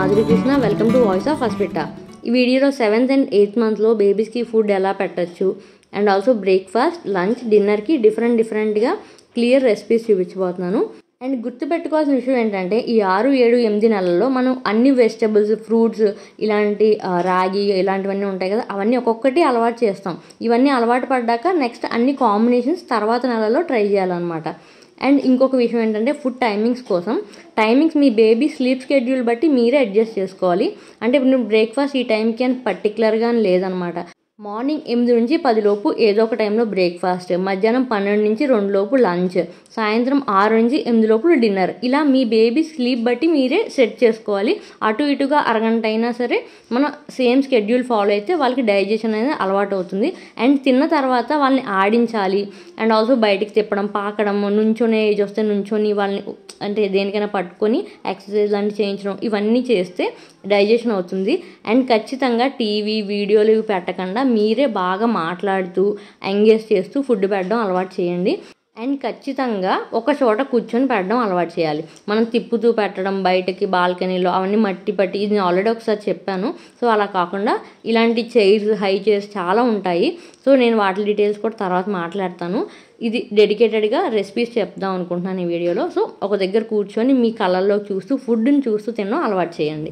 Madhuri Krishna welcome to voice of హాస్పిటా ఈ వీడియోలో సెవెంత్ అండ్ ఎయిత్ మంత్లో బేబీస్కి ఫుడ్ ఎలా పెట్టచ్చు అండ్ ఆల్సో బ్రేక్ఫాస్ట్ లంచ్ డిన్నర్కి డిఫరెంట్ డిఫరెంట్గా క్లియర్ రెసిపీస్ చూపించబోతున్నాను అండ్ గుర్తుపెట్టుకోవాల్సిన విషయం ఏంటంటే ఈ ఆరు ఏడు ఎనిమిది నెలల్లో మనం అన్ని వెజిటబుల్స్ ఫ్రూట్స్ ఇలాంటి ఆ, రాగి ఇలాంటివన్నీ ఉంటాయి కదా అవన్నీ ఒక్కొక్కటి అలవాటు చేస్తాం ఇవన్నీ అలవాటు పడ్డాక నెక్స్ట్ అన్ని కాంబినేషన్స్ తర్వాత నెలలో ట్రై చేయాలన్నమాట అండ్ ఇంకొక విషయం ఏంటంటే ఫుడ్ టైమింగ్స్ కోసం టైమింగ్స్ మీ బేబీ స్లీప్ షెడ్యూల్ బట్టి మీరే అడ్జస్ట్ చేసుకోవాలి అంటే ఇప్పుడు బ్రేక్ఫాస్ట్ ఈ టైంకి అని పర్టికులర్గా అని లేదనమాట మార్నింగ్ ఎనిమిది నుంచి పది లోపు ఏదో ఒక టైంలో బ్రేక్ఫాస్ట్ మధ్యాహ్నం పన్నెండు నుంచి రెండు లోపు లంచ్ సాయంత్రం ఆరు నుంచి ఎనిమిది లోపు డిన్నర్ ఇలా మీ బేబీ స్లీప్ బట్టి మీరే సెట్ చేసుకోవాలి అటు ఇటుగా అరగంట అయినా సరే మనం సేమ్ షెడ్యూల్ ఫాలో అయితే వాళ్ళకి డైజెషన్ అనేది అలవాటు అవుతుంది అండ్ తిన్న తర్వాత వాళ్ళని ఆడించాలి అండ్ ఆల్సో బయటికి తిప్పడం పాకడం నుంచొనే ఏజ్ వస్తే నుంచొని వాళ్ళని అంటే దేనికైనా పట్టుకొని ఎక్సర్సైజ్ లాంటివి చేయించడం ఇవన్నీ చేస్తే డైజెషన్ అవుతుంది అండ్ ఖచ్చితంగా టీవీ వీడియోలు ఇవి పెట్టకుండా మీరే బాగా మాట్లాడుతూ ఎంగేజ్ చేస్తూ ఫుడ్ పెట్టడం అలవాటు చేయండి అండ్ ఖచ్చితంగా ఒక చోట కూర్చొని పెట్టడం అలవాటు చేయాలి మనం తిప్పుతూ పెట్టడం బయటకి బాల్కనీలో అవన్నీ మట్టి పట్టి ఇది నేను ఆల్రెడీ ఒకసారి చెప్పాను సో అలా కాకుండా ఇలాంటి చైర్స్ హై చైర్స్ చాలా ఉంటాయి సో నేను వాటి డీటెయిల్స్ కూడా తర్వాత మాట్లాడతాను ఇది డెడికేటెడ్గా రెసిపీస్ చెప్దాం అనుకుంటున్నాను ఈ వీడియోలో సో ఒక దగ్గర కూర్చొని మీ కళ్ళల్లో చూస్తూ ఫుడ్ని చూస్తూ తినడం అలవాటు చేయండి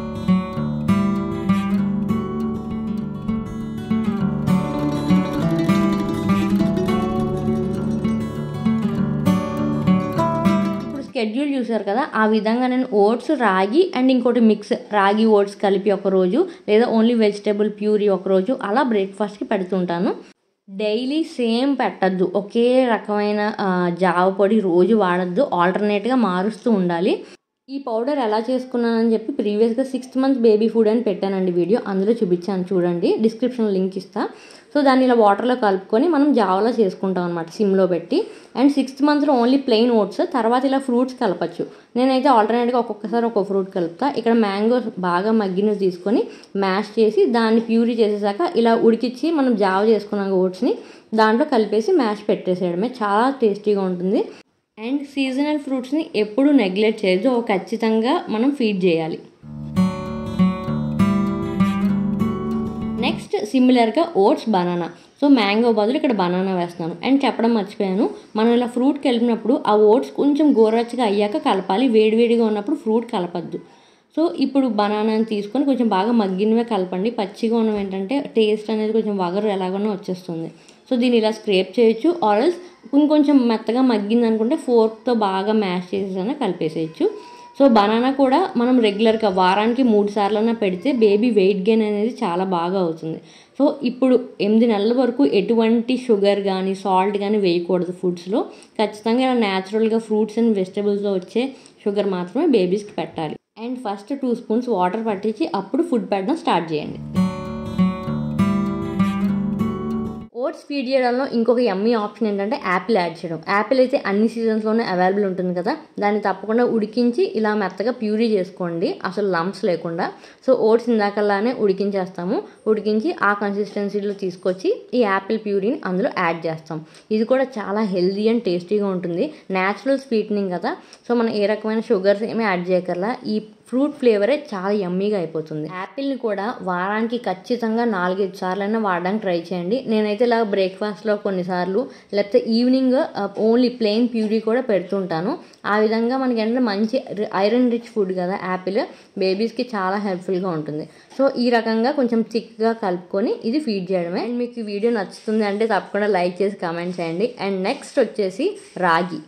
ఇప్పుడు స్కెడ్యూల్ చూసారు కదా ఆ విధంగా నేను ఓట్స్ రాగి అండ్ ఇంకోటి మిక్స్ రాగి ఓట్స్ కలిపి ఒక రోజు లేదా ఓన్లీ వెజిటేబుల్ ప్యూరీ ఒక రోజు అలా బ్రేక్ఫాస్ట్కి పెడుతుంటాను డైలీ సేమ్ పెట్టద్దు ఒకే రకమైన ఆ, జావ పొడి రోజు వాడద్దు ఆల్టర్నేట్గా మారుస్తూ ఉండాలి ఈ పౌడర్ ఎలా చేసుకున్నానని చెప్పి ప్రీవియస్గా సిక్స్త్ మంత్ బేబీ ఫుడ్ అని పెట్టానండి వీడియో అందులో చూపించాను చూడండి డిస్క్రిప్షన్లో లింక్ ఇస్తా సో దాన్ని ఇలా వాటర్లో కలుపుకొని మనం జావలో చేసుకుంటాం అనమాట సిమ్లో పెట్టి అండ్ సిక్స్త్ మంత్లో ఓన్లీ ప్లెయిన్ ఓట్స్ తర్వాత ఇలా ఫ్రూట్స్ కలపచ్చు నేనైతే ఆల్టర్నేట్గా ఒక్కొక్కసారి ఒక్కొక్క ఫ్రూట్ కలుపుతా ఇక్కడ మ్యాంగో బాగా మగ్గిన తీసుకొని మ్యాష్ చేసి దాన్ని ప్యూరీ చేసేసాక ఇలా ఉడికిచ్చి మనం జావ చేసుకున్నాం ఓట్స్ని దాంట్లో కలిపేసి మ్యాష్ పెట్టేసేయడమే చాలా టేస్టీగా ఉంటుంది అండ్ సీజనల్ ఫ్రూట్స్ని ఎప్పుడు నెగ్లెక్ట్ చేయొద్దు అవి ఖచ్చితంగా మనం ఫీడ్ చేయాలి నెక్స్ట్ సిమిలర్గా ఓట్స్ బనానా సో మ్యాంగో బదులు ఇక్కడ బనానా వేస్తున్నాను అండ్ చెప్పడం మర్చిపోయాను మనం ఇలా ఫ్రూట్ కలిపినప్పుడు ఆ ఓట్స్ కొంచెం గోరచ్చగా అయ్యాక కలపాలి వేడివేడిగా ఉన్నప్పుడు ఫ్రూట్ కలపద్దు సో ఇప్పుడు బనానాని తీసుకొని కొంచెం బాగా మగ్గినవే కలపండి పచ్చిగా ఉన్నవి ఏంటంటే టేస్ట్ అనేది కొంచెం వగరు ఎలాగోనో వచ్చేస్తుంది సో దీన్ని ఇలా స్క్రేప్ చేయొచ్చు ఆరల్స్ ఇంకొంచెం మెత్తగా మగ్గింది అనుకుంటే ఫోర్క్తో బాగా మ్యాష్ చేసేసైనా కలిపేసేయచ్చు సో బనానా కూడా మనం రెగ్యులర్గా వారానికి మూడు సార్లైనా పెడితే బేబీ వెయిట్ గెయిన్ అనేది చాలా బాగా అవుతుంది సో ఇప్పుడు ఎనిమిది నెలల వరకు ఎటువంటి షుగర్ కానీ సాల్ట్ కానీ వేయకూడదు ఫుడ్స్లో ఖచ్చితంగా ఇలా న్యాచురల్గా ఫ్రూట్స్ అండ్ వెజిటబుల్స్లో వచ్చే షుగర్ మాత్రమే బేబీస్కి పెట్టాలి and first two spoons water పట్టించి అప్పుడు ఫుడ్ పెట్టడం స్టార్ట్ చేయండి ఓట్స్ ఫీడ్ చేయడంలో ఇంకొక ఎమ్మీ ఆప్షన్ ఏంటంటే యాపిల్ యాడ్ చేయడం యాపిల్ అయితే అన్ని సీజన్స్లోనే అవైలబుల్ ఉంటుంది కదా దాన్ని తప్పకుండా ఉడికించి ఇలా మెత్తగా ప్యూరీ చేసుకోండి అసలు లంప్స్ లేకుండా సో ఓట్స్ ఇందాకలానే ఉడికించేస్తాము ఉడికించి ఆ కన్సిస్టెన్సీలో తీసుకొచ్చి ఈ యాపిల్ ప్యూరీని అందులో యాడ్ చేస్తాం ఇది కూడా చాలా హెల్దీ అండ్ టేస్టీగా ఉంటుంది న్యాచురల్ స్వీట్నింగ్ కదా సో మనం ఏ రకమైన షుగర్స్ ఏమీ యాడ్ చేయకర్లా ఈ ఫ్రూట్ ఫ్లేవరే చాలా యమ్మీగా అయిపోతుంది యాపిల్ని కూడా వారానికి ఖచ్చితంగా నాలుగైదు సార్లైనా వాడడానికి ట్రై చేయండి నేనైతే ఇలా బ్రేక్ఫాస్ట్లో కొన్నిసార్లు లేకపోతే ఈవినింగ్ ఓన్లీ ప్లెయిన్ ప్యూరీ కూడా పెడుతుంటాను ఆ విధంగా మనకి ఏంటంటే మంచి ఐరన్ రిచ్ ఫుడ్ కదా యాపిల్ బేబీస్కి చాలా హెల్ప్ఫుల్గా ఉంటుంది సో ఈ రకంగా కొంచెం థిక్గా కలుపుకొని ఇది ఫీడ్ చేయడమే అండ్ మీకు ఈ వీడియో నచ్చుతుంది అంటే తప్పకుండా లైక్ చేసి కామెంట్ చేయండి అండ్ నెక్స్ట్ వచ్చేసి రాగి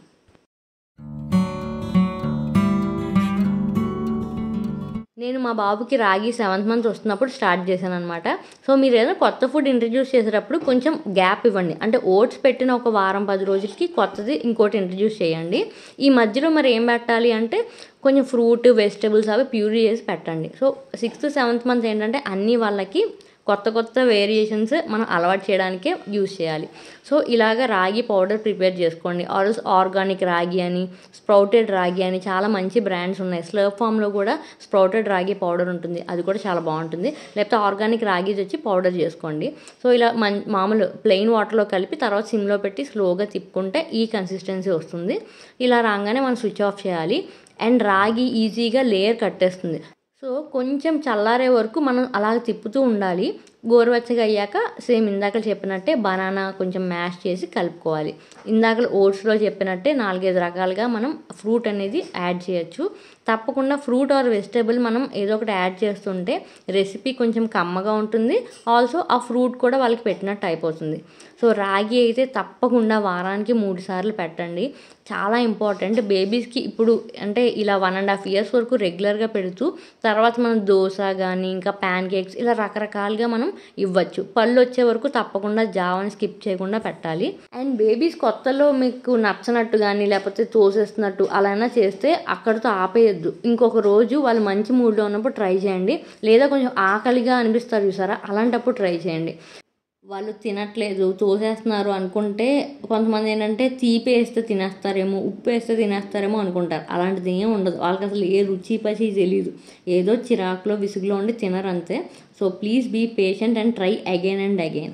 నేను మా బాబుకి రాగి సెవెంత్ మంత్ వస్తున్నప్పుడు స్టార్ట్ చేశాను అనమాట సో మీరు ఏదైనా కొత్త ఫుడ్ ఇంట్రడ్యూస్ చేసేటప్పుడు కొంచెం గ్యాప్ ఇవ్వండి అంటే ఓట్స్ పెట్టిన ఒక వారం పది రోజులకి కొత్తది ఇంకోటి ఇంట్రడ్యూస్ చేయండి ఈ మధ్యలో మరి ఏం పెట్టాలి అంటే కొంచెం ఫ్రూట్ వెజిటబుల్స్ అవి ప్యూరీ చేసి పెట్టండి సో సిక్స్త్ సెవెంత్ మంత్ ఏంటంటే అన్ని వాళ్ళకి కొత్త కొత్త వేరియేషన్స్ మనం అలవాటు చేయడానికే యూజ్ చేయాలి సో ఇలాగ రాగి పౌడర్ ప్రిపేర్ చేసుకోండి ఆల్స్ ఆర్గానిక్ రాగి అని స్ప్రౌటెడ్ రాగి అని చాలా మంచి బ్రాండ్స్ ఉన్నాయి స్లర్ప్ ఫామ్లో కూడా స్ప్రౌటెడ్ రాగి పౌడర్ ఉంటుంది అది కూడా చాలా బాగుంటుంది లేకపోతే ఆర్గానిక్ రాగీస్ వచ్చి పౌడర్ చేసుకోండి సో ఇలా మన్ మామూలు ప్లెయిన్ వాటర్లో కలిపి తర్వాత సిమ్లో పెట్టి స్లోగా తిప్పుకుంటే ఈ కన్సిస్టెన్సీ వస్తుంది ఇలా రాగానే మనం స్విచ్ ఆఫ్ చేయాలి అండ్ రాగి ఈజీగా లేయర్ కట్టేస్తుంది సో కొంచెం చల్లారే వరకు మనం అలా తిప్పుతూ ఉండాలి గోరువెచ్చగా అయ్యాక సేమ్ ఇందాక చెప్పినట్టే బనానా కొంచెం మ్యాష్ చేసి కలుపుకోవాలి ఇందాక ఓట్స్లో చెప్పినట్టే నాలుగైదు రకాలుగా మనం ఫ్రూట్ అనేది యాడ్ చేయొచ్చు తప్పకుండా ఫ్రూట్ ఆర్ వెజిటేబుల్ మనం ఏదో ఒకటి యాడ్ చేస్తుంటే రెసిపీ కొంచెం కమ్మగా ఉంటుంది ఆల్సో ఆ ఫ్రూట్ కూడా వాళ్ళకి పెట్టినట్టు అయిపోతుంది సో రాగి అయితే తప్పకుండా వారానికి మూడు సార్లు పెట్టండి చాలా ఇంపార్టెంట్ బేబీస్కి ఇప్పుడు అంటే ఇలా వన్ అండ్ హాఫ్ ఇయర్స్ వరకు రెగ్యులర్గా పెడుతూ తర్వాత మనం దోశ కానీ ఇంకా ప్యాన్ కేక్స్ ఇలా రకరకాలుగా మనం ఇవ్వచ్చు పళ్ళు వచ్చే వరకు తప్పకుండా జావాని స్కిప్ చేయకుండా పెట్టాలి అండ్ బేబీస్ కొత్తలో మీకు నచ్చనట్టు కానీ లేకపోతే తోసేస్తున్నట్టు అలా అయినా చేస్తే అక్కడితో ఆపేయద్దు ఇంకొక రోజు వాళ్ళు మంచి మూడ్లో ఉన్నప్పుడు ట్రై చేయండి లేదా కొంచెం ఆకలిగా అనిపిస్తారు చూసారా అలాంటప్పుడు ట్రై చేయండి వాళ్ళు తినట్లేదు తోసేస్తున్నారు అనుకుంటే కొంతమంది ఏంటంటే తీపి వేస్తే తినేస్తారేమో ఉప్పు వేస్తే తినేస్తారేమో అనుకుంటారు అలాంటిది ఏం ఉండదు వాళ్ళకి అసలు ఏ రుచి పచి తెలియదు ఏదో చిరాకులో విసుగులో ఉండి తినరు అంతే so please be patient and try again and again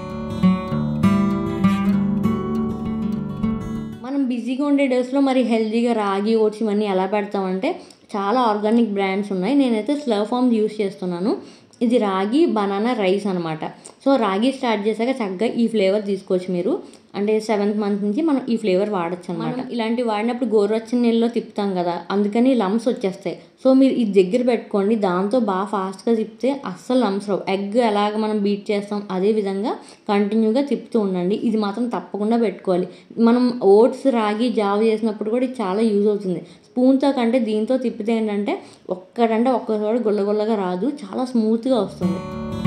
మనం బిజీగా ఉండే డేస్లో మరి హెల్తీగా రాగి ఓట్స్ ఇవన్నీ ఎలా పెడతామంటే చాలా ఆర్గానిక్ బ్రాండ్స్ ఉన్నాయి నేనైతే స్లవ్ ఫార్మ్స్ యూస్ చేస్తున్నాను ఇది రాగి బనానా రైస్ అనమాట సో రాగి స్టార్ట్ చేశాక చక్కగా ఈ ఫ్లేవర్ తీసుకోవచ్చు మీరు అంటే సెవెంత్ మంత్ నుంచి మనం ఈ ఫ్లేవర్ వాడచ్చు అనమాట ఇలాంటి వాడినప్పుడు గోరువెచ్చని నీళ్ళలో తిప్పుతాం కదా అందుకని లమ్స్ వచ్చేస్తాయి సో మీరు ఇది దగ్గర పెట్టుకోండి దాంతో బాగా ఫాస్ట్గా తిప్పితే అస్సలు లమ్స్ రావు ఎగ్ ఎలాగ మనం బీట్ చేస్తాం అదే విధంగా కంటిన్యూగా తిప్పుతూ ఉండండి ఇది మాత్రం తప్పకుండా పెట్టుకోవాలి మనం ఓట్స్ రాగి జావ చేసినప్పుడు కూడా ఇది చాలా యూజ్ అవుతుంది స్పూన్తో కంటే దీంతో తిప్పితే ఏంటంటే ఒక్కడంటే ఒక్కసారి గుల్లగుల్లగా రాదు చాలా స్మూత్గా వస్తుంది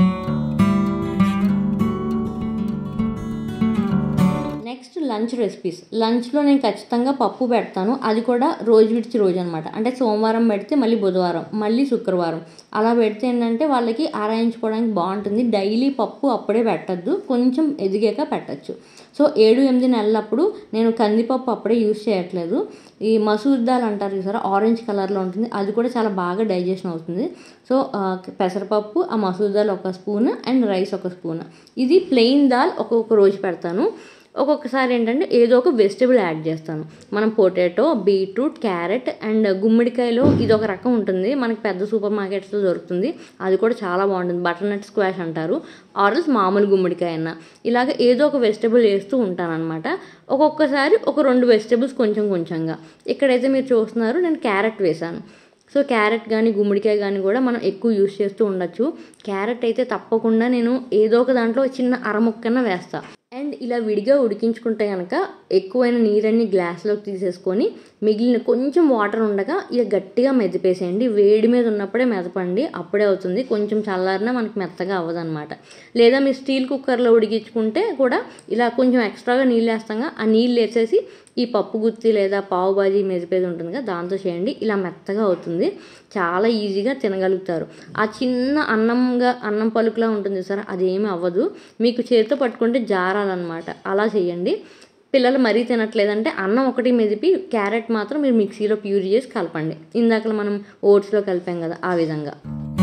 నెక్స్ట్ లంచ్ రెసిపీస్ లంచ్లో నేను ఖచ్చితంగా పప్పు పెడతాను అది కూడా రోజు విడిచి రోజు అనమాట అంటే సోమవారం పెడితే మళ్ళీ బుధవారం మళ్ళీ శుక్రవారం అలా పెడితే ఏంటంటే వాళ్ళకి ఆరాయించుకోవడానికి బాగుంటుంది డైలీ పప్పు అప్పుడే పెట్టద్దు కొంచెం ఎదిగాక పెట్టచ్చు సో ఏడు ఎనిమిది నెలలప్పుడు నేను కందిపప్పు అప్పుడే యూస్ చేయట్లేదు ఈ మసూర్ దాల్ అంటారు చూసారా ఆరెంజ్ కలర్లో ఉంటుంది అది కూడా చాలా బాగా డైజెషన్ అవుతుంది సో పెసరపప్పు ఆ మసూర్ దాల్ ఒక స్పూన్ అండ్ రైస్ ఒక స్పూన్ ఇది ప్లెయిన్ దాల్ ఒక్కొక్క రోజు పెడతాను ఒక్కొక్కసారి ఏంటంటే ఏదో ఒక వెజిటబుల్ యాడ్ చేస్తాను మనం పొటాటో బీట్రూట్ క్యారెట్ అండ్ గుమ్మడికాయలో ఇది ఒక రకం ఉంటుంది మనకి పెద్ద సూపర్ మార్కెట్స్లో దొరుకుతుంది అది కూడా చాలా బాగుంటుంది బటర్నట్ స్క్వాష్ అంటారు ఆరల్స్ మామూలు గుమ్మడికాయ అన్న ఇలాగ ఏదో ఒక వెజిటబుల్ వేస్తూ ఉంటానన్నమాట ఒక్కొక్కసారి ఒక రెండు వెజిటబుల్స్ కొంచెం కొంచెంగా ఇక్కడైతే మీరు చూస్తున్నారు నేను క్యారెట్ వేశాను సో క్యారెట్ కానీ గుమ్మడికాయ కానీ కూడా మనం ఎక్కువ యూస్ చేస్తూ ఉండొచ్చు క్యారెట్ అయితే తప్పకుండా నేను ఏదో ఒక దాంట్లో చిన్న అరముక్కన వేస్తా అండ్ ఇలా విడిగా ఉడికించుకుంటే కనుక ఎక్కువైన నీరన్ని గ్లాస్లోకి తీసేసుకొని మిగిలిన కొంచెం వాటర్ ఉండగా ఇక గట్టిగా మెదిపేసేయండి వేడి మీద ఉన్నప్పుడే మెదపండి అప్పుడే అవుతుంది కొంచెం చల్లారినా మనకి మెత్తగా అవ్వదన్నమాట లేదా మీరు స్టీల్ కుక్కర్లో ఉడికించుకుంటే కూడా ఇలా కొంచెం ఎక్స్ట్రాగా నీళ్ళు వేస్తాగా ఆ నీళ్ళు వేసేసి ఈ పప్పు గుత్తి లేదా పావు బాజీ మెదిపేది ఉంటుంది కదా దాంతో చేయండి ఇలా మెత్తగా అవుతుంది చాలా ఈజీగా తినగలుగుతారు ఆ చిన్న అన్నంగా అన్నం పలుకులా ఉంటుంది సార్ అదేమీ అవ్వదు మీకు చేతితో పట్టుకుంటే జారాలన్నమాట అలా చేయండి పిల్లలు మరీ తినట్లేదంటే అన్నం ఒకటి మెదిపి క్యారెట్ మాత్రం మీరు మిక్సీలో ప్యూర్ చేసి కలపండి ఇందాక మనం ఓట్స్లో కలిపాం కదా ఆ విధంగా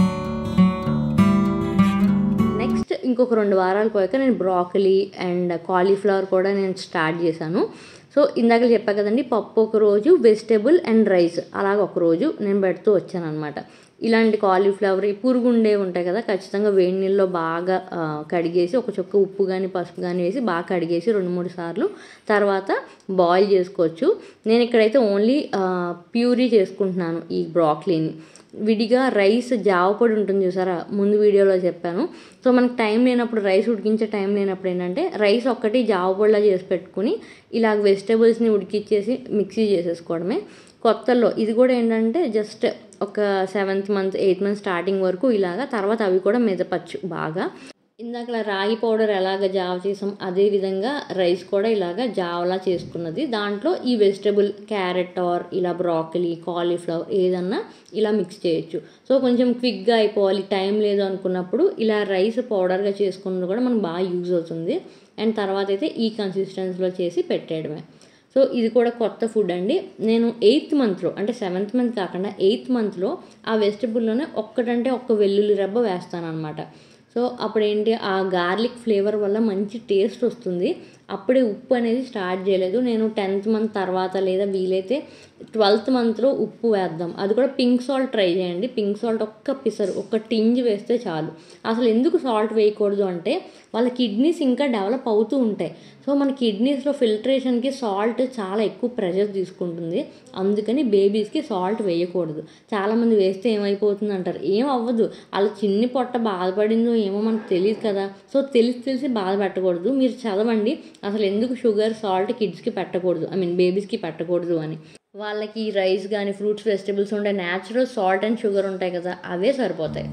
నెక్స్ట్ ఇంకొక రెండు వారాలు పోయాక నేను బ్రాకలీ అండ్ కాలీఫ్లవర్ కూడా నేను స్టార్ట్ చేశాను సో ఇందాక చెప్పా కదండి పప్పు ఒక రోజు వెజిటేబుల్ అండ్ రైస్ అలాగ ఒక రోజు నేను పెడుతూ వచ్చాను అనమాట ఇలాంటి కాలీఫ్లవర్ ఈ పురుగు ఉండే ఉంటాయి కదా ఖచ్చితంగా వేడి నీళ్ళలో బాగా కడిగేసి ఒక చుక్క ఉప్పు కానీ పసుపు కానీ వేసి బాగా కడిగేసి రెండు మూడు సార్లు తర్వాత బాయిల్ చేసుకోవచ్చు నేను ఇక్కడైతే ఓన్లీ ప్యూరీ చేసుకుంటున్నాను ఈ బ్రాక్లీని విడిగా రైస్ జావ పొడి ఉంటుంది చూసారా ముందు వీడియోలో చెప్పాను సో మనకు టైం లేనప్పుడు రైస్ ఉడికించే టైం లేనప్పుడు ఏంటంటే రైస్ ఒక్కటి జావ పొడిలా చేసి పెట్టుకుని ఇలాగ వెజిటేబుల్స్ని ఉడికిచ్చేసి మిక్సీ చేసేసుకోవడమే కొత్తలో ఇది కూడా ఏంటంటే జస్ట్ ఒక seventh month eighth month starting వరకు ఇలాగా తర్వాత అవి కూడా మెదపచ్చు బాగా ఇందాక రాగి పౌడర్ ఎలాగ జావ చేసాం అదే విధంగా రైస్ కూడా ఇలాగ జావలా చేసుకున్నది దాంట్లో ఈ వెజిటబుల్ క్యారెట్ ఆర్ ఇలా బ్రాకలీ కాలీఫ్లవర్ ఏదన్నా ఇలా మిక్స్ చేయొచ్చు సో కొంచెం క్విక్గా అయిపోవాలి టైం లేదు అనుకున్నప్పుడు ఇలా రైస్ పౌడర్గా చేసుకున్నది కూడా మనకు బాగా యూజ్ అవుతుంది అండ్ తర్వాత అయితే ఈ కన్సిస్టెన్సీలో చేసి పెట్టేయడమే సో ఇది కూడా కొత్త ఫుడ్ అండి నేను ఎయిత్ మంత్లో అంటే సెవెంత్ మంత్ కాకుండా ఎయిత్ మంత్లో ఆ వెజిటబుల్లోనే ఒక్కటంటే ఒక్క వెల్లుల్లి రబ్బ వేస్తాను అనమాట సో అప్పుడు ఏంటి ఆ గార్లిక్ ఫ్లేవర్ వల్ల మంచి టేస్ట్ వస్తుంది అప్పుడే ఉప్పు అనేది స్టార్ట్ చేయలేదు నేను టెన్త్ మంత్ తర్వాత లేదా వీలైతే ట్వెల్త్ మంత్లో ఉప్పు వేద్దాం అది కూడా పింక్ సాల్ట్ ట్రై చేయండి పింక్ సాల్ట్ ఒక్క పిసరు ఒక్క టింజ్ వేస్తే చాలు అసలు ఎందుకు సాల్ట్ వేయకూడదు అంటే వాళ్ళ కిడ్నీస్ ఇంకా డెవలప్ అవుతూ ఉంటాయి సో మన కిడ్నీస్లో ఫిల్టరేషన్కి సాల్ట్ చాలా ఎక్కువ ప్రెషర్ తీసుకుంటుంది అందుకని బేబీస్కి సాల్ట్ వేయకూడదు చాలామంది వేస్తే ఏమైపోతుంది అంటారు ఏం అవ్వదు అలా చిన్ని పొట్ట బాధపడిందో ఏమో మనకు తెలియదు కదా సో తెలిసి తెలిసి బాధ పెట్టకూడదు మీరు చదవండి అసలు ఎందుకు షుగర్ సాల్ట్ కిడ్స్కి పెట్టకూడదు ఐ మీన్ బేబీస్కి పెట్టకూడదు అని వాళ్ళకి రైస్ కానీ ఫ్రూట్స్ వెజిటబుల్స్ ఉండే న్యాచురల్ సాల్ట్ అండ్ షుగర్ ఉంటాయి కదా అవే సరిపోతాయి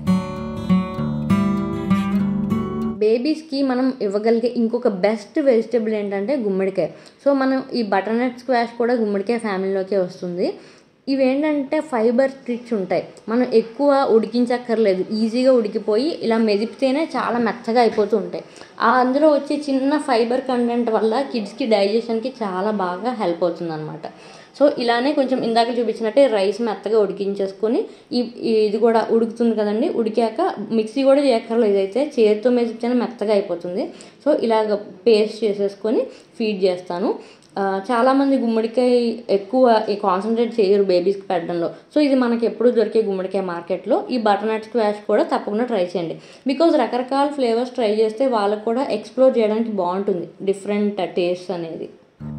బేబీస్కి మనం ఇవ్వగలిగే ఇంకొక బెస్ట్ వెజిటబుల్ ఏంటంటే గుమ్మడికాయ సో మనం ఈ బటర్నట్ స్క్వాష్ కూడా గుమ్మడికాయ ఫ్యామిలీలోకే వస్తుంది ఇవేంటంటే ఫైబర్ రిచ్ ఉంటాయి మనం ఎక్కువ ఉడికించక్కర్లేదు ఈజీగా ఉడికిపోయి ఇలా మెదిపితేనే చాలా మెత్తగా అయిపోతూ ఉంటాయి ఆ అందులో వచ్చే చిన్న ఫైబర్ కంటెంట్ వల్ల కిడ్స్కి డైజెషన్కి చాలా బాగా హెల్ప్ అవుతుంది అనమాట సో ఇలానే కొంచెం ఇందాక చూపించినట్టే రైస్ మెత్తగా ఉడికించేసుకొని ఈ ఇది కూడా ఉడుకుతుంది కదండి ఉడికాక మిక్సీ కూడా చేయక్కర్లేదు ఇదైతే చేతితో మెదిపితేనే మెత్తగా అయిపోతుంది సో ఇలాగ పేస్ట్ చేసేసుకొని ఫీడ్ చేస్తాను చాలామంది గుమ్మడికాయ ఎక్కువ కాన్సన్ట్రేట్ చేయరు బేబీస్కి పెట్టడంలో సో ఇది మనకి ఎప్పుడు దొరికే గుమ్మడికాయ మార్కెట్లో ఈ బటర్నట్ స్క్వాష్ కూడా తప్పకుండా ట్రై చేయండి బికాజ్ రకరకాల ఫ్లేవర్స్ ట్రై చేస్తే వాళ్ళకు కూడా ఎక్స్ప్లోర్ చేయడానికి బాగుంటుంది డిఫరెంట్ టేస్ట్ అనేది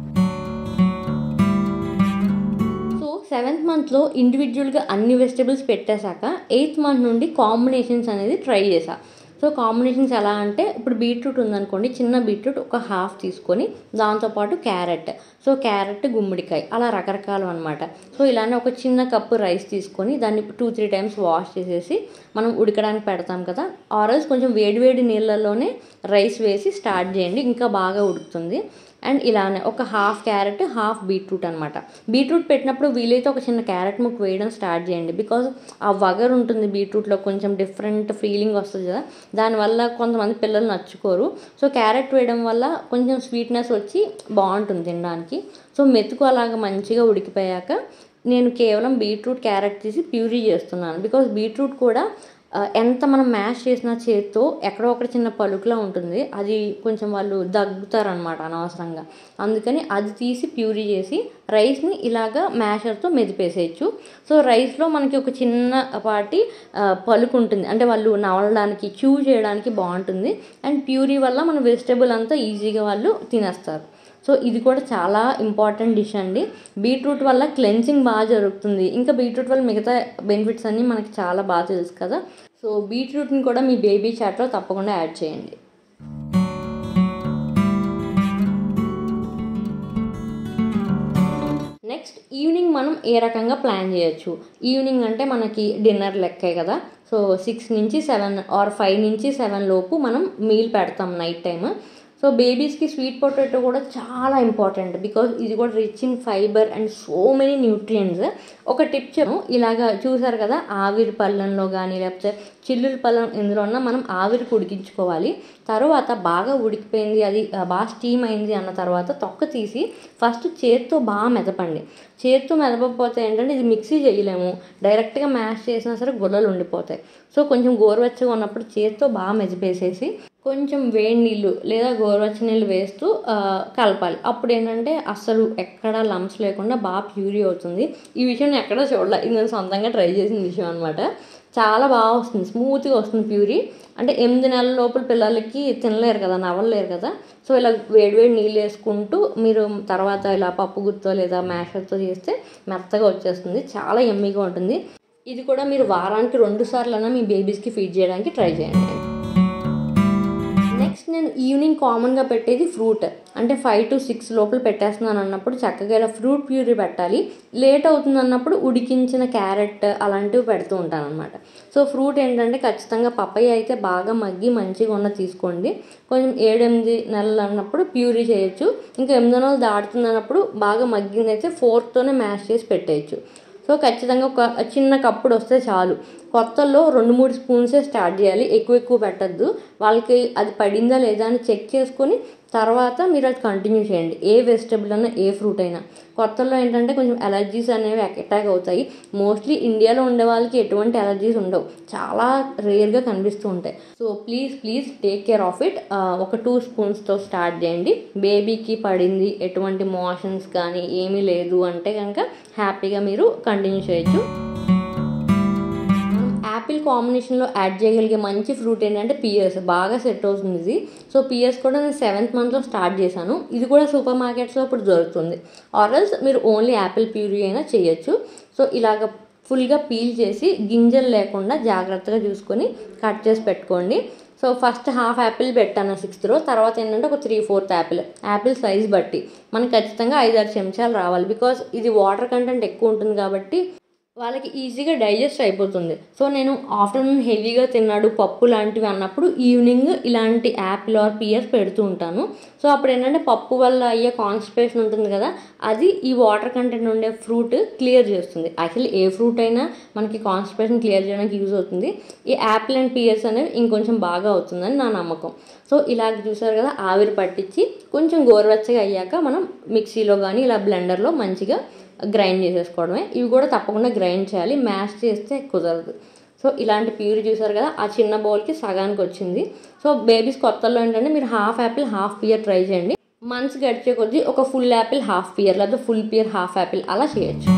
సో సెవెంత్ మంత్లో ఇండివిజువల్గా అన్ని వెజిటబుల్స్ పెట్టేశాక ఎయిత్ మంత్ నుండి కాంబినేషన్స్ అనేది ట్రై చేశా సో కాంబినేషన్స్ ఎలా అంటే ఇప్పుడు బీట్రూట్ ఉందనుకోండి చిన్న బీట్రూట్ ఒక హాఫ్ తీసుకొని దాంతోపాటు క్యారెట్ సో క్యారెట్ గుమ్మడికాయ అలా రకరకాలు అనమాట సో ఇలానే ఒక చిన్న కప్పు రైస్ తీసుకొని దాన్ని టూ త్రీ టైమ్స్ వాష్ చేసేసి మనం ఉడకడానికి పెడతాం కదా ఆరల్స్ కొంచెం వేడివేడి నీళ్ళల్లోనే రైస్ వేసి స్టార్ట్ చేయండి ఇంకా బాగా ఉడుకుతుంది అండ్ ఇలానే ఒక హాఫ్ క్యారెట్ హాఫ్ బీట్రూట్ అనమాట బీట్రూట్ పెట్టినప్పుడు వీలైతే ఒక చిన్న క్యారెట్ ముక్క వేయడం స్టార్ట్ చేయండి బికాజ్ ఆ వగర్ ఉంటుంది బీట్రూట్లో కొంచెం డిఫరెంట్ ఫీలింగ్ వస్తుంది కదా దానివల్ల కొంతమంది పిల్లలు నచ్చుకోరు సో క్యారెట్ వేయడం వల్ల కొంచెం స్వీట్నెస్ వచ్చి బాగుంటుంది తినడానికి సో మెతుకు అలాగ మంచిగా ఉడికిపోయాక నేను కేవలం బీట్రూట్ క్యారెట్ తీసి ప్యూరీ చేస్తున్నాను బికాజ్ బీట్రూట్ కూడా ఎంత మనం మ్యాష్ చేసిన చేత్తో ఎక్కడో ఒకటి చిన్న పలుకులా ఉంటుంది అది కొంచెం వాళ్ళు దగ్గుతారనమాట అనవసరంగా అందుకని అది తీసి ప్యూరీ చేసి రైస్ని ఇలాగా మ్యాషర్తో మెదిపేసేయచ్చు సో రైస్లో మనకి ఒక చిన్న పాటి పలుకు ఉంటుంది అంటే వాళ్ళు నవలడానికి చూ చేయడానికి బాగుంటుంది అండ్ ప్యూరీ వల్ల మన వెజిటేబుల్ అంతా ఈజీగా వాళ్ళు తినేస్తారు సో ఇది కూడా చాలా ఇంపార్టెంట్ డిష్ అండి బీట్రూట్ వల్ల క్లెన్సింగ్ బాగా జరుగుతుంది ఇంకా బీట్రూట్ వల్ల మిగతా బెనిఫిట్స్ అన్నీ మనకి చాలా బాగా తెలుసు కదా సో బీట్రూట్ని కూడా మీ బేబీ చాట్లో తప్పకుండా యాడ్ చేయండి నెక్స్ట్ ఈవినింగ్ మనం ఏ రకంగా ప్లాన్ చేయొచ్చు ఈవినింగ్ అంటే మనకి డిన్నర్ లెక్కే కదా సో సిక్స్ నుంచి సెవెన్ ఆర్ ఫైవ్ నుంచి సెవెన్ లోపు మనం మీల్ పెడతాం నైట్ టైం సో బేబీస్కి స్వీట్ పొటాటో కూడా చాలా ఇంపార్టెంట్ బికాజ్ ఇది కూడా rich in fibre and so many nutrients ఒక టిప్ చెప్పు ఇలాగా చూసారు కదా ఆవిరి పళ్ళంలో కానీ లేకపోతే చిల్లుల పళ్ళం ఎందులో ఉన్నా మనం ఆవిరికి ఉడికించుకోవాలి తర్వాత బాగా ఉడికిపోయింది అది బాగా స్టీమ్ అయింది అన్న తర్వాత తొక్క తీసి ఫస్ట్ చేత్తో బాగా మెదపండి చేత్తో మెదపకపోతే ఏంటంటే ఇది మిక్సీ చేయలేము డైరెక్ట్గా మ్యాష్ చేసినా సరే గుల్లలు ఉండిపోతాయి సో కొంచెం గోరువెచ్చగా ఉన్నప్పుడు చేత్తో బాగా మెదిపేసేసి కొంచెం వేడి నీళ్ళు లేదా గోరువెచ్చని నీళ్ళు వేస్తూ కలపాలి అప్పుడు ఏంటంటే అస్సలు ఎక్కడ లంప్స్ లేకుండా బాగా ప్యూరీ అవుతుంది ఈ విషయం నేను ఎక్కడా చూడలే ఇది నేను సొంతంగా ట్రై చేసిన విషయం అనమాట చాలా బాగా వస్తుంది స్మూత్గా వస్తుంది ప్యూరీ అంటే ఎనిమిది నెలల లోపల పిల్లలకి తినలేరు కదా నవ్వలేరు కదా సో ఇలా వేడివేడి నీళ్ళు వేసుకుంటూ మీరు తర్వాత ఇలా పప్పు గుత్తో లేదా మ్యాషర్తో చేస్తే మెత్తగా వచ్చేస్తుంది చాలా ఎమ్మీగా ఉంటుంది ఇది కూడా మీరు వారానికి రెండు సార్లైనా మీ బేబీస్కి ఫీడ్ చేయడానికి ట్రై చేయండి నెక్స్ట్ నేను ఈవినింగ్ కామన్గా పెట్టేది ఫ్రూట్ అంటే ఫైవ్ టు సిక్స్ లోపల పెట్టేస్తున్నాను అన్నప్పుడు చక్కగా ఇలా ఫ్రూట్ ప్యూరీ పెట్టాలి లేట్ అవుతుంది అన్నప్పుడు ఉడికించిన క్యారెట్ అలాంటివి పెడుతూ ఉంటాను అనమాట సో ఫ్రూట్ ఏంటంటే ఖచ్చితంగా పప్పయ్య అయితే బాగా మగ్గి మంచిగా ఉన్న తీసుకోండి కొంచెం ఏడెనిమిది నెలలు అన్నప్పుడు ప్యూరీ చేయొచ్చు ఇంకా ఎనిమిది నెలలు దాటుతుంది అన్నప్పుడు బాగా మగ్గింది అయితే ఫోర్తోనే మ్యాష్ చేసి పెట్టేయచ్చు సో ఖచ్చితంగా ఒక చిన్న కప్పుడు వస్తే చాలు కొత్తల్లో రెండు మూడు స్పూన్సే స్టార్ట్ చేయాలి ఎక్కువ ఎక్కువ పెట్టద్దు వాళ్ళకి అది పడిందా లేదా అని చెక్ చేసుకొని తర్వాత మీరు అది కంటిన్యూ చేయండి ఏ వెజిటబుల్ అయినా ఏ ఫ్రూట్ అయినా కొత్తల్లో ఏంటంటే కొంచెం ఎలర్జీస్ అనేవి అటాక్ అవుతాయి మోస్ట్లీ ఇండియాలో ఉండే వాళ్ళకి ఎటువంటి ఎలర్జీస్ ఉండవు చాలా రేర్గా కనిపిస్తూ ఉంటాయి so please please take care of it ఒక టూ స్పూన్స్తో స్టార్ట్ చేయండి బేబీకి పడింది ఎటువంటి మోషన్స్ కానీ ఏమీ లేదు అంటే కనుక హ్యాపీగా మీరు కంటిన్యూ చేయొచ్చు యాపిల్ కాంబినేషన్లో యాడ్ చేయగలిగే మంచి ఫ్రూట్ ఏంటంటే పియర్స్ బాగా సెట్ అవుతుంది ఇది సో పియర్స్ కూడా నేను సెవెంత్ మంత్లో స్టార్ట్ చేశాను ఇది కూడా సూపర్ మార్కెట్స్లో ఇప్పుడు దొరుకుతుంది ఆర్ఎల్స్ మీరు ఓన్లీ యాపిల్ ప్యూరీ అయినా చేయొచ్చు సో ఇలాగ ఫుల్గా పీల్ చేసి గింజలు లేకుండా జాగ్రత్తగా చూసుకొని కట్ చేసి పెట్టుకోండి సో ఫస్ట్ హాఫ్ యాపిల్ పెట్టాను సిక్స్త్ రో తర్వాత ఏంటంటే ఒక three fourth apple apple size బట్టి మనకి ఖచ్చితంగా ఐదారు చెంచాలు రావాలి బికాస్ ఇది వాటర్ కంటెంట్ ఎక్కువ ఉంటుంది కాబట్టి వాళ్ళకి ఈజీగా డైజెస్ట్ అయిపోతుంది సో నేను ఆఫ్టర్నూన్ హెవీగా తిన్నాడు పప్పు లాంటివి అన్నప్పుడు ఈవినింగ్ ఇలాంటి యాపిల్ ఆర్ పియర్స్ పెడుతూ ఉంటాను సో అప్పుడు ఏంటంటే పప్పు వల్ల అయ్యే కాన్స్టిపేషన్ ఉంటుంది కదా అది ఈ వాటర్ కంటెంట్ ఉండే ఫ్రూట్ క్లియర్ చేస్తుంది యాక్చువల్లీ ఏ ఫ్రూట్ అయినా మనకి కాన్స్టిపేషన్ క్లియర్ చేయడానికి యూజ్ అవుతుంది ఈ యాపిల్ అండ్ పియర్స్ అనేవి ఇంకొంచెం బాగా అవుతుందని నా నమ్మకం సో ఇలాగ చూసారు కదా ఆవిరి పట్టించి కొంచెం గోరువెచ్చగా అయ్యాక మనం మిక్సీలో కానీ ఇలా బ్లెండర్లో మంచిగా గ్రైండ్ చేసేసుకోవడమే ఇవి కూడా తప్పకుండా గ్రైండ్ చేయాలి మ్యాష్ చేస్తే కుదరదు సో ఇలాంటి ప్యూరీ చూసారు కదా ఆ చిన్న బౌల్కి సగానికి వచ్చింది సో బేబీస్ కొత్తలో ఏంటంటే మీరు half apple half pear try చేయండి మంత్స్ గడిచే కొద్దీ ఒక ఫుల్ యాపిల్ హాఫ్ పియర్ లేదా ఫుల్ పియర్ హాఫ్ యాపిల్ అలా చేయొచ్చు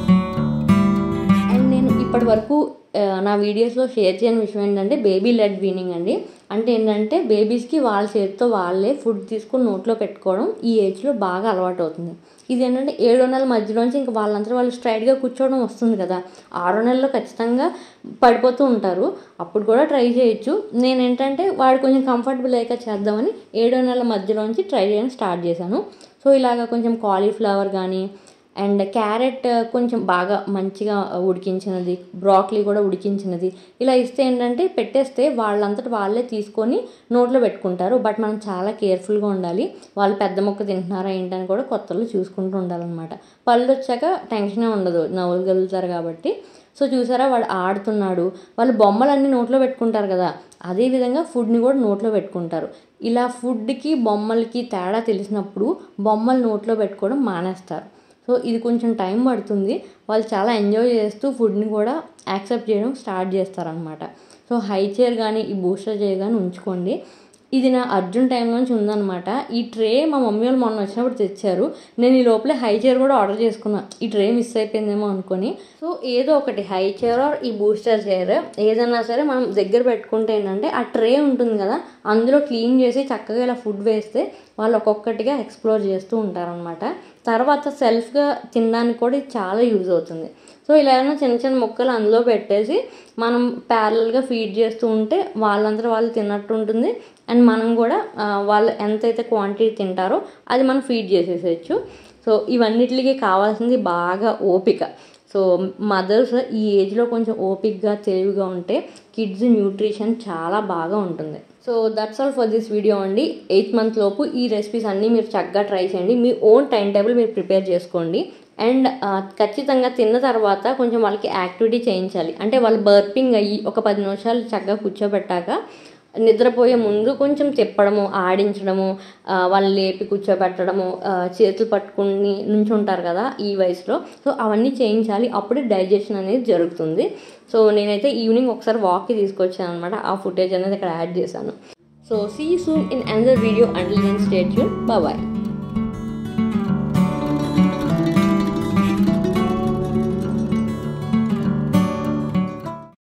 అండ్ నేను ఇప్పటి వరకు నా వీడియోస్లో షేర్ చేయని విషయం ఏంటంటే బేబీ లెడ్ వీనింగ్ అండి అంటే ఏంటంటే బేబీస్కి వాళ్ళ చేతితో వాళ్ళే ఫుడ్ తీసుకొని నోట్లో పెట్టుకోవడం ఈ ఏజ్లో బాగా అలవాటు అవుతుంది ఇది ఏంటంటే ఏడో నెలల మధ్యలోంచి ఇంకా వాళ్ళంతా వాళ్ళు స్ట్రైట్గా కూర్చోవడం వస్తుంది కదా ఆరో నెలలో ఖచ్చితంగా పడిపోతూ ఉంటారు అప్పుడు కూడా ట్రై చేయొచ్చు నేను ఏంటంటే వాడు కొంచెం కంఫర్టబుల్ అయ్యాక చేద్దామని ఏడో నెలల మధ్యలోంచి ట్రై చేయడం స్టార్ట్ చేశాను సో ఇలాగ కొంచెం కాలీఫ్లవర్ కానీ అండ్ క్యారెట్ కొంచెం బాగా మంచిగా ఉడికించినది బ్రాక్లీ కూడా ఉడికించినది ఇలా ఇస్తే ఏంటంటే పెట్టేస్తే వాళ్ళంతటి వాళ్ళే తీసుకొని నోట్లో పెట్టుకుంటారు బట్ మనం చాలా కేర్ఫుల్గా ఉండాలి వాళ్ళు పెద్ద మొక్క తింటున్నారా ఏంటని కూడా కొత్తలో చూసుకుంటూ ఉండాలన్నమాట పళ్ళు వచ్చాక టెన్షనే ఉండదు నవ్వగలుగుతారు కాబట్టి సో చూసారా వాడు ఆడుతున్నాడు వాళ్ళు బొమ్మలన్నీ నోట్లో పెట్టుకుంటారు కదా అదేవిధంగా ఫుడ్ని కూడా నోట్లో పెట్టుకుంటారు ఇలా ఫుడ్కి బొమ్మలకి తేడా తెలిసినప్పుడు బొమ్మలు నోట్లో పెట్టుకోవడం మానేస్తారు సో ఇది కొంచెం టైం పడుతుంది వాళ్ళు చాలా ఎంజాయ్ చేస్తూ ఫుడ్ని కూడా యాక్సెప్ట్ చేయడం స్టార్ట్ చేస్తారనమాట సో హై చైర్ కానీ ఈ బూస్టర్ చైర్ కానీ ఉంచుకోండి ఇది నా అర్జున్ టైం నుంచి ఉందన్నమాట ఈ ట్రే మా మమ్మీ వాళ్ళు మొన్న వచ్చినప్పుడు తెచ్చారు నేను ఈ లోపలే హై చైర్ కూడా ఆర్డర్ చేసుకున్నా ఈ ట్రే మిస్ అయిపోయిందేమో అనుకొని సో ఏదో ఒకటి హై చైర్ ఆర్ ఈ బూస్టర్ చైర్ ఏదైనా సరే మనం దగ్గర పెట్టుకుంటే ఏంటంటే ఆ ట్రే ఉంటుంది కదా అందులో క్లీన్ చేసి చక్కగా ఇలా ఫుడ్ వేస్తే వాళ్ళు ఒక్కొక్కటిగా ఎక్స్ప్లోర్ చేస్తూ ఉంటారనమాట తర్వాత సెల్ఫ్గా తినడానికి కూడా ఇది చాలా యూజ్ అవుతుంది సో ఇలా ఏమైనా చిన్న చిన్న ముక్కలు అందులో పెట్టేసి మనం ప్యారల్గా ఫీడ్ చేస్తూ ఉంటే వాళ్ళంతా వాళ్ళు తిన్నట్టు ఉంటుంది అండ్ మనం కూడా వాళ్ళు ఎంతైతే క్వాంటిటీ తింటారో అది మనం ఫీడ్ చేసేసేయచ్చు సో ఇవన్నిటికి కావాల్సింది బాగా ఓపిక సో మదర్స్ ఈ ఏజ్లో కొంచెం ఓపిక్గా తెలివిగా ఉంటే కిడ్స్ న్యూట్రిషన్ చాలా బాగా ఉంటుంది so that's all for this video అండి ఎయిత్ మంత్ లోపు ఈ రెసిపీస్ అన్నీ మీరు చక్కగా ట్రై చేయండి మీ ఓన్ టైం టేబుల్ మీరు ప్రిపేర్ చేసుకోండి అండ్ ఖచ్చితంగా తిన్న తర్వాత కొంచెం వాళ్ళకి యాక్టివిటీ చేయించాలి అంటే వాళ్ళు బర్పింగ్ అయ్యి ఒక పది నిమిషాలు చక్కగా కూర్చోబెట్టాక నిద్రపోయే ముందు కొంచెం తిప్పడము ఆడించడము వాళ్ళని లేపి కూర్చోబెట్టడము చేతులు పట్టుకుని నుంచుంటారు కదా ఈ వయసులో సో అవన్నీ చేయించాలి అప్పుడే డైజెషన్ అనేది జరుగుతుంది సో నేనైతే ఈవినింగ్ ఒకసారి వాక్కి తీసుకొచ్చాను అనమాట ఆ ఫుటేజ్ అనేది ఇక్కడ యాడ్ చేశాను so see soon in another video until then state bye